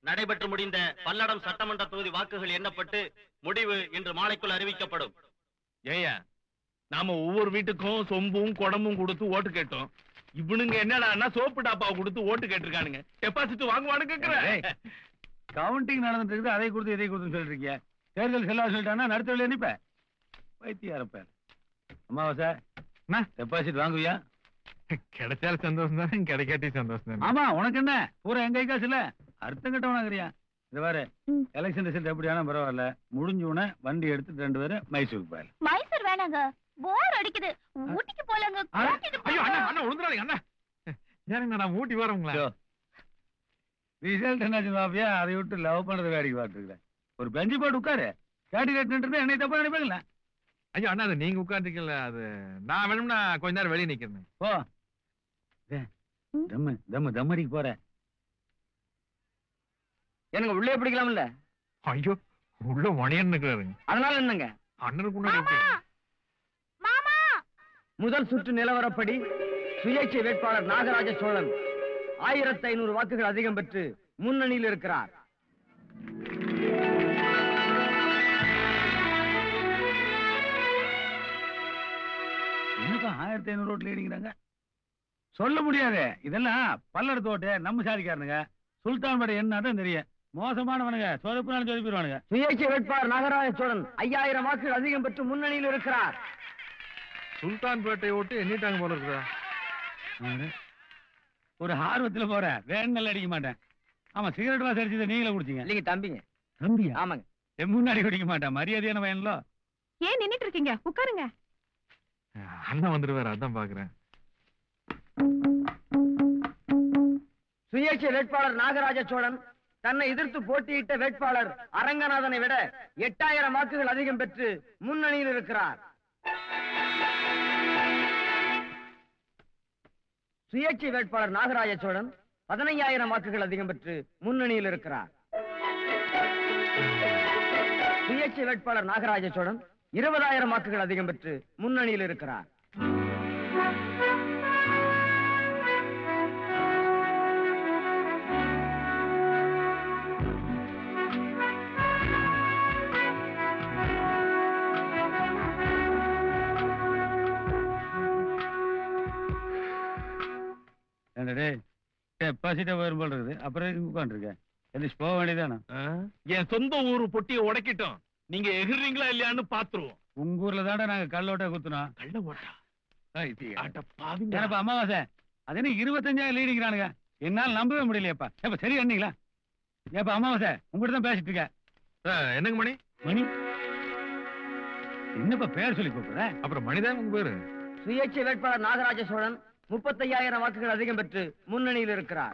நடைபெற்று முடிந்த பல்லடம் சட்டமன்ற தொகுதி வாக்குகள் எண்ணப்பட்டு முடிவு இன்று மாலைக்குள் அறிவிக்கப்படும் ஏயா நாம ஒவ்வொரு வீட்டுக்கும் சொம்பும் குடமும் கொடுத்து ஓட்டு கேட்டோம் இவனுங்க என்னடான்னா சோப்பு டாப்பாவை கொடுத்து ஓட்டு கேட்டிருக்கானுங்க டெபாசிட் வாங்குவானு கேக்குறேன் கவுண்டிங் நடந்துட்டு இருக்குது அதை கொடுத்து இதை கொடுத்து சொல்லிட்டு இருக்கீங்க தேர்தல் செல்லா சொல்லிட்டானா நடத்தவில்லை நினைப்ப வைத்தியார பேர் அம்மாவாசை டெபாசிட் வாங்குவியா கிடைச்சாலும் சந்தோஷம் தானே கிடைக்காட்டி சந்தோஷம் தானே ஆமா உனக்கு என்ன பூரா எங்க காசு இல்ல அர்த்தம் கட்டவனாங்கிறியா இது பாரு ம். எலெக்ஷன் ரிசல்ட் எப்படி ஆனா பரவாயில்ல முடிஞ்ச உடனே வண்டி எடுத்துட்டு ரெண்டு பேரும் மைசூருக்கு போயிடலாம் மைசூர் வேணாங்க போர் அடிக்குது ஊட்டிக்கு போலாங்க அட, கூட்டிட்டு ஐயோ அண்ணா போங்க. அண்ணா உழுந்துறாங்க அண்ணா ஏனுங்க நான் ஊட்டி வரவங்களா ஐயோ. ரிசல்ட் என்னாச்சு பாப்பியா அதை விட்டு லவ் பண்றது வேடிக்கை பார்த்துருக்கேன் ஒரு பெஞ்சு போட்டு உட்காரு கேண்டிடேட் நின்று என்னை தப்பா நினைப்பாங்களா ஐயோ அண்ணா அது நீங்க உட்காந்துக்கல அது நான் வேணும்னா கொஞ்ச நேரம் வெளியே நிக்கிறேன் போ டேய், தம்மு தம்மு தம்மடிக்கு போற எனக்கு உள்ளே பிடிக்கலாம்ல ஐயோ உள்ள மணியன் இருக்கிறாருங்க அதனால என்னங்க அண்ணனுக்கு முன்னாடி மாமா எப்படி? மாமா முதல் சுற்று நிலவரப்படி சுயேட்சை வேட்பாளர் நாகராஜ சோழன் ஆயிரத்தி ஐநூறு வாக்குகள் அதிகம் பெற்று முன்னணியில் இருக்கிறார் என்னப்பா ஆயிரத்தி ஐநூறு ரோட்ல இடிக்கிறாங்க சொல்ல முடியாது இதெல்லாம் பல்லட தோட்டு நம்ம சாதிக்காரனுங்க சுல்தான் படை என்ன தான் தெரியும் மோசமானவனுங்க சொதப்புனாலும் சொதப்பிடுவானுங்க சுயேட்சை வேட்பாளர் நாகராஜ சோழன் ஐயாயிரம் வாக்குகள் அதிகம் பெற்று முன்னணியில் இருக்கிறார் சுல்தான் பேட்டை ஓட்டு எண்ணிட்டாங்க போல இருக்குதா ஒரு ஆர்வத்துல போறேன் வேணும்னு அடிக்க மாட்டேன் ஆமா சிகரெட் வாசம் அடிச்சதை நீங்களே குடிச்சீங்க இல்லைங்க தம்பிங்க தம்பியா ஆமாங்க என் முன்னாடி குடிக்க மாட்டேன் மரியாதையான பையன்லோ ஏன் நின்னுட்டு இருக்கீங்க உட்காருங்க அண்ணன் வந்துருவாரு அதான் பாக்குறேன் சுயேட்சை வேட்பாளர் நாகராஜ சோழன் தன்னை எதிர்த்து போட்டியிட்ட வேட்பாளர் அரங்கநாதனை விட எட்டாயிரம் வாக்குகள் அதிகம் பெற்று முன்னணியில் இருக்கிறார் சுயேட்சை வேட்பாளர் நாகராஜ சோழன் பதினையாயிரம் வாக்குகள் அதிகம் பெற்று முன்னணியில் இருக்கிறார் சுயேட்சை வேட்பாளர் நாகராஜ சோழன் இருபதாயிரம் வாக்குகள் அதிகம் பெற்று முன்னணியில் இருக்கிறார் ஏன்டா டேய் டெபாசிட்டா வரும் போல இருக்குது அப்புறம் உட்காந்துருக்கேன் எந்திரிச்சு போக வேண்டியதானே ஆ? என் சொந்த ஊரு பொட்டியை உடைக்கிட்டோம் நீங்க எகிர்றீங்களா இல்லையான்னு பாத்துருவோம் உங்க ஊர்ல தாண்டா நாங்க கல்லோட்ட குத்துனோம் கள்ள ஓட்டா ஆட்ட பாவிங்க ஏனப்பா அமாவாசை அது என்ன இருபத்தஞ்சாயிரம் லீடிங்கிறானுங்க என்னால நம்பவே முடியலையப்பா ஏப்பா சரி அண்ணீங்களா ஏப்பா அமாவாசை உங்ககிட்ட தான் பேசிட்டு இருக்க ஆ, என்னங்க மணி மணி என்னப்பா பேர் சொல்லி கூப்பிடுற அப்புறம் மணிதான் உங்க பேரு சுயேட்சை வேட்பாளர் நாகராஜ சோழன் முப்பத்தையாயிரம் வாக்குகள் அதிகம் பெற்று முன்னணியில் இருக்கிறார்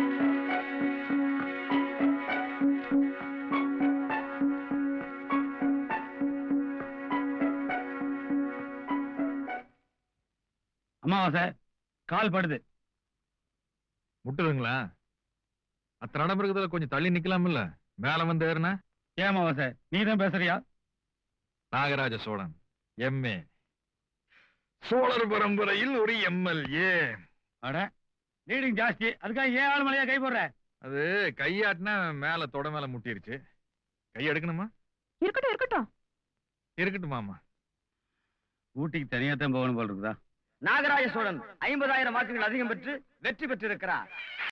அமாவாசை கால் படுது முட்டுதுங்களா அத்தனை இடம் இருக்கிறதுல கொஞ்சம் தள்ளி நிக்கலாம்ல மேல வந்து ஏறுனா ஏன் அமாவாசை நீ தான் பேசுறியா நாகராஜ சோழன் எம்ஏ சோழர் பரம்பரையில் ஒரு எம்எல்ஏ அட லீடிங் ஜாஸ்தி அதுக்காக ஏன் ஆள் மலையா கை போடுற அது கையாட்டினா மேல தொட மேல முட்டிருச்சு கை எடுக்கணுமா இருக்கட்டும் இருக்கட்டும் இருக்கட்டும் மாமா ஊட்டிக்கு தனியா தான் போகணும் போல இருக்குதா நாகராஜ சோழன் ஐம்பதாயிரம் வாக்குகள் அதிகம் பெற்று வெற்றி பெற்றிருக்கிறார்